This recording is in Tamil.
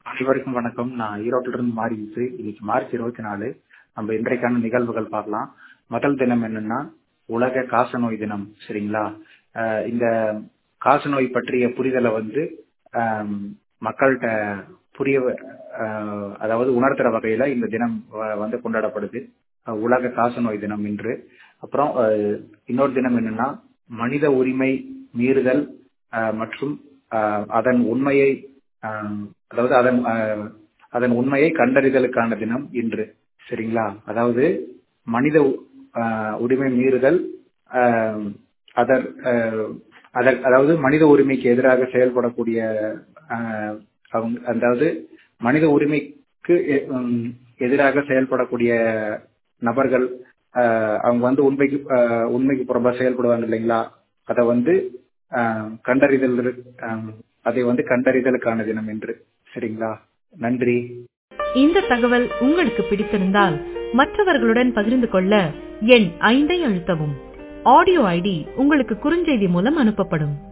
அனைவருக்கும் வணக்கம் நான் ஈரோட்டில இருந்து மாறிடுச்சு இன்னைக்கு மார்ச் இருபத்தி நாலு நம்ம இன்றைக்கான நிகழ்வுகள் பார்க்கலாம் முதல் தினம் என்னன்னா உலக காசநோய் தினம் சரிங்களா அஹ் இந்த காசநோய் பற்றிய புரிதலை வந்து ஆம், மக்கள்கிட்ட புரிய அஹ், அதாவது உணர்த்துற வகையில இந்த தினம் வ- வந்து கொண்டாடப்படுது அஹ் உலக காசநோய் தினம் இன்று அப்புறம் அஹ், இன்னொரு தினம் என்னன்னா மனித உரிமை மீறுதல் அஹ், மற்றும் அஹ், அதன் உண்மையை அஹ், அதாவது அதன் அஹ், அதன் உண்மையை கண்டறிதலுக்கான தினம் இன்று சரிங்களா அதாவது மனித உ- அஹ், உரிமை மீறுதல் அஹ், அதர் அஹ், அதர் அதாவது மனித உரிமைக்கு எதிராக செயல்படக்கூடிய அஹ், அவங்க அதாவது மனித உரிமைக்கு எ- உம், எதிராக செயல்படக்கூடிய நபர்கள் அஹ், அவங்க வந்து உண்மைக்கு அஹ், உண்மைக்கு புறம்பா செயல்படுவாங்க இல்லைங்களா அதை வந்து அஹ், கண்டறிதல் இரு- அஹ், அதை வந்து கண்டறிதலுக்கான தினம் என்று சரிங்களா நன்றி இந்த தகவல் உங்களுக்கு பிடித்திருந்தால் மற்றவர்களுடன் பகிர்ந்து கொள்ள எண் ஐந்தை அழுத்தவும் ஆடியோ ஐடி உங்களுக்கு குறுஞ்செய்தி மூலம் அனுப்பப்படும்